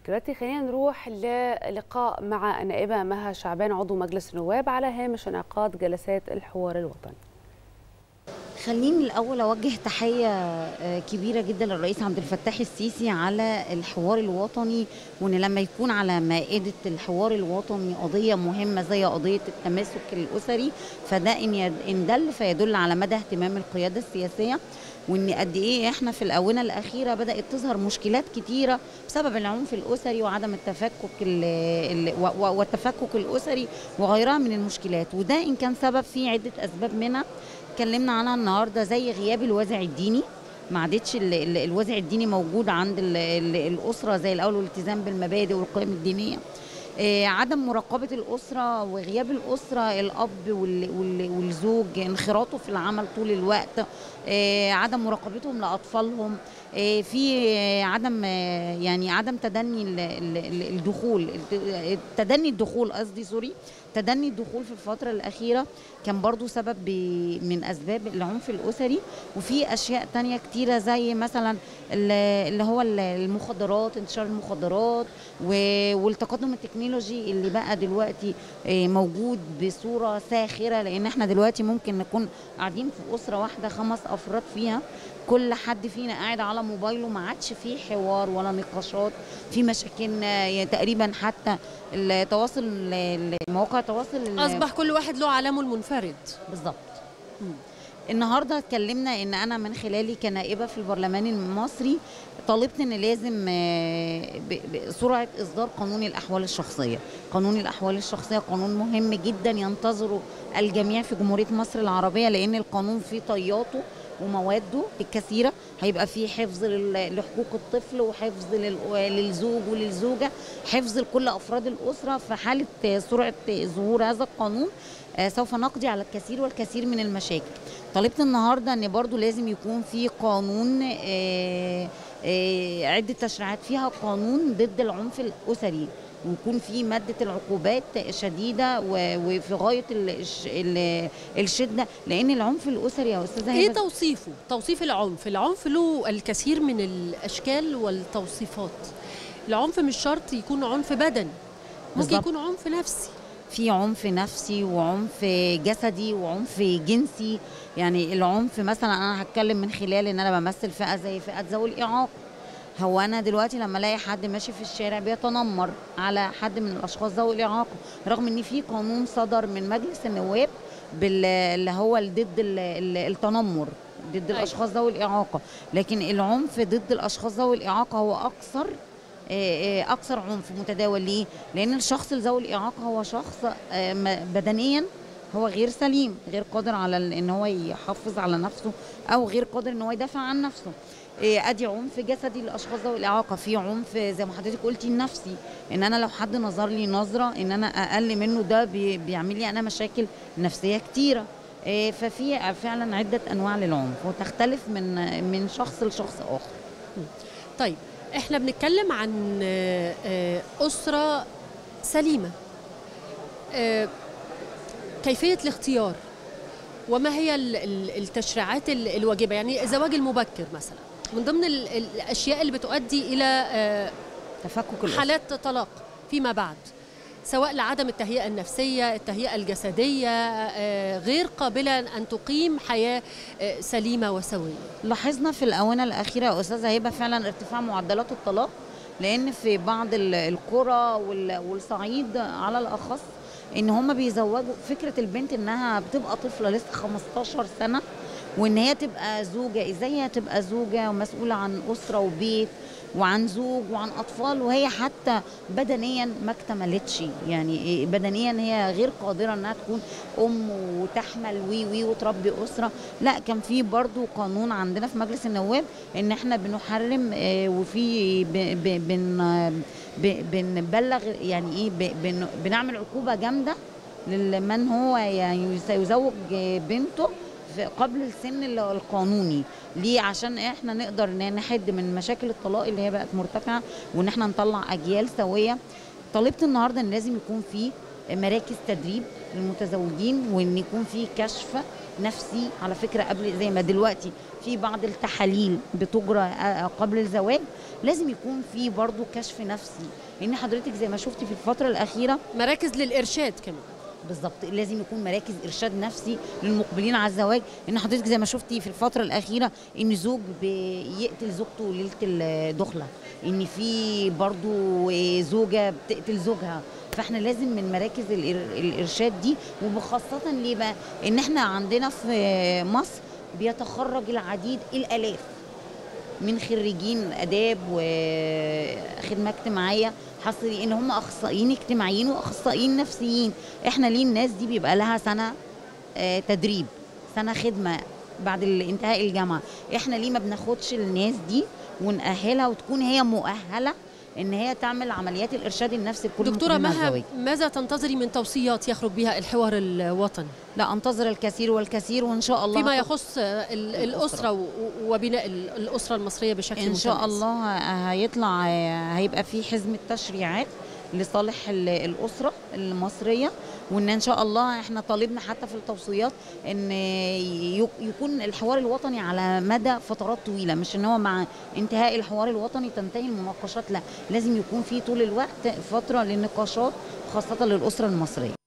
دلوقتي خلينا نروح للقاء مع النائبة مها شعبان عضو مجلس النواب على هامش انعقاد جلسات الحوار الوطني خليني الاول اوجه تحيه كبيره جدا للرئيس عبد الفتاح السيسي على الحوار الوطني وان لما يكون على مائده الحوار الوطني قضيه مهمه زي قضيه التماسك الاسري فده ان دل فيدل على مدى اهتمام القياده السياسيه وان قد ايه احنا في الاونه الاخيره بدات تظهر مشكلات كتيره بسبب العنف الاسري وعدم التفكك ال ال والتفكك الاسري وغيرها من المشكلات وده ان كان سبب فيه عده اسباب منها اتكلمنا عنها النهارده زي غياب الوازع الديني ما عادتش الوازع الديني موجود عند ال ال الاسره زي الاول والالتزام بالمبادئ والقيم الدينيه آه عدم مراقبة الأسرة وغياب الأسرة الأب والزوج انخراطه في العمل طول الوقت آه عدم مراقبتهم لأطفالهم آه في عدم يعني عدم تدني الدخول تدني الدخول قصدي سوري تدني الدخول في الفترة الأخيرة كان برضو سبب من أسباب العنف الأسري وفي أشياء تانية كتيرة زي مثلا اللي هو المخدرات انتشار المخدرات والتقدم التكنولوجي اللي بقى دلوقتي موجود بصورة ساخرة لأن احنا دلوقتي ممكن نكون قاعدين في أسرة واحدة خمس أفراد فيها كل حد فينا قاعد على موبايله ما عادش فيه حوار ولا نقاشات في مشاكل تقريبا حتى التواصل مواقع التواصل اصبح كل واحد له عالمه المنفرد بالظبط النهارده اتكلمنا ان انا من خلالي كنائبه في البرلمان المصري طالبت ان لازم سرعه اصدار قانون الاحوال الشخصيه قانون الاحوال الشخصيه قانون مهم جدا ينتظره الجميع في جمهوريه مصر العربيه لان القانون فيه طياته ومواده الكثيرة هيبقى فيه حفظ لحقوق الطفل وحفظ للزوج وللزوجة حفظ لكل أفراد الأسرة في حالة سرعة ظهور هذا القانون سوف نقضي على الكثير والكثير من المشاكل طالبت النهاردة أن برضو لازم يكون في قانون عدة تشريعات فيها قانون ضد العنف الأسري ويكون في ماده العقوبات شديده وفي غايه الشده لان العنف الاسري يا استاذه ايه توصيفه توصيف العنف العنف له الكثير من الاشكال والتوصيفات العنف مش شرط يكون عنف بدني ممكن يكون عنف نفسي في عنف نفسي وعنف جسدي وعنف جنسي يعني العنف مثلا انا هتكلم من خلال ان انا بمثل فئه زي فئه ذوي الاعاقه هو انا دلوقتي لما الاقي حد ماشي في الشارع بيتنمر على حد من الاشخاص ذوي الاعاقه رغم ان في قانون صدر من مجلس النواب اللي هو ضد التنمر ضد الاشخاص ذوي الاعاقه لكن العنف ضد الاشخاص ذوي الاعاقه هو اكثر اكثر عنف متداول ليه لان الشخص ذوي الاعاقه هو شخص بدنيا هو غير سليم غير قادر على ان هو يحافظ على نفسه او غير قادر ان هو يدافع عن نفسه ادي عنف جسدي للاشخاص ذوي الاعاقه في عنف زي ما حضرتك قلتي النفسي ان انا لو حد نظر لي نظره ان انا اقل منه ده بيعمل لي انا مشاكل نفسيه كتيره ففي فعلا عده انواع للعنف وتختلف من من شخص لشخص اخر طيب احنا بنتكلم عن اسره سليمه كيفيه الاختيار وما هي التشريعات الواجبه يعني الزواج المبكر مثلا من ضمن الاشياء اللي بتؤدي الى تفكك حالات طلاق فيما بعد سواء لعدم التهيئه النفسيه التهيئه الجسديه غير قابله ان تقيم حياه سليمه وسويه لاحظنا في الاونه الاخيره يا استاذه هبه فعلا ارتفاع معدلات الطلاق لان في بعض القرى والصعيد على الاخص ان هم بيزوجوا فكره البنت انها بتبقى طفله لسه 15 سنه وان هي تبقى زوجه ازاي هي تبقى زوجه ومسؤوله عن اسره وبيت وعن زوج وعن اطفال وهي حتى بدنيا ما اكتملتش يعني بدنيا هي غير قادره انها تكون ام وتحمل وي وي وتربي اسره لا كان في برضو قانون عندنا في مجلس النواب ان احنا بنحرم وفي بن بنبلغ يعني ايه بنعمل عقوبه جامده لمن هو يعني سيزوج بنته قبل السن القانوني ليه عشان احنا نقدر نحد من مشاكل الطلاق اللي هي بقت مرتفعه وان احنا نطلع اجيال سويه طالبت النهارده ان لازم يكون في مراكز تدريب للمتزوجين وان يكون في كشف نفسي على فكره قبل زي ما دلوقتي في بعض التحاليل بتجرى آه، قبل الزواج لازم يكون في برضو كشف نفسي لان حضرتك زي ما شفتي في الفتره الاخيره مراكز للارشاد كمان بالظبط لازم يكون مراكز ارشاد نفسي للمقبلين على الزواج ان حضرتك زي ما شفتي في الفتره الاخيره ان زوج بيقتل زوجته ليله الدخله ان في برضو زوجه بتقتل زوجها فاحنا لازم من مراكز الإر- الارشاد دي وخاصه ليه بقى ان احنا عندنا في مصر بيتخرج العديد الالاف من خريجين اداب وخدمه اجتماعيه حصري ان هم اخصائيين اجتماعيين واخصائيين نفسيين احنا ليه الناس دي بيبقى لها سنه آه، تدريب سنه خدمه بعد ال- انتهاء الجامعه احنا ليه ما بناخدش الناس دي ونأهلها وتكون هي مؤهله ان هي تعمل عمليات الارشاد النفسي لكل دكتوره المقبلين على مها الزواج. ماذا تنتظري من توصيات يخرج بها الحوار الوطني لا انتظر الكثير والكثير وان شاء الله فيما هت- يخص ال- الأسرة. الاسره و- وبناء ال- الاسره المصريه بشكل ان شاء متميز. الله هيطلع هيبقى في حزمه تشريعات لصالح ال- الاسره المصريه وان ان شاء الله احنا طالبنا حتى في التوصيات ان ي- يكون الحوار الوطني على مدى فترات طويله مش ان هو مع انتهاء الحوار الوطني تنتهي المناقشات لا لازم يكون في طول الوقت فتره للنقاشات خاصه للاسره المصريه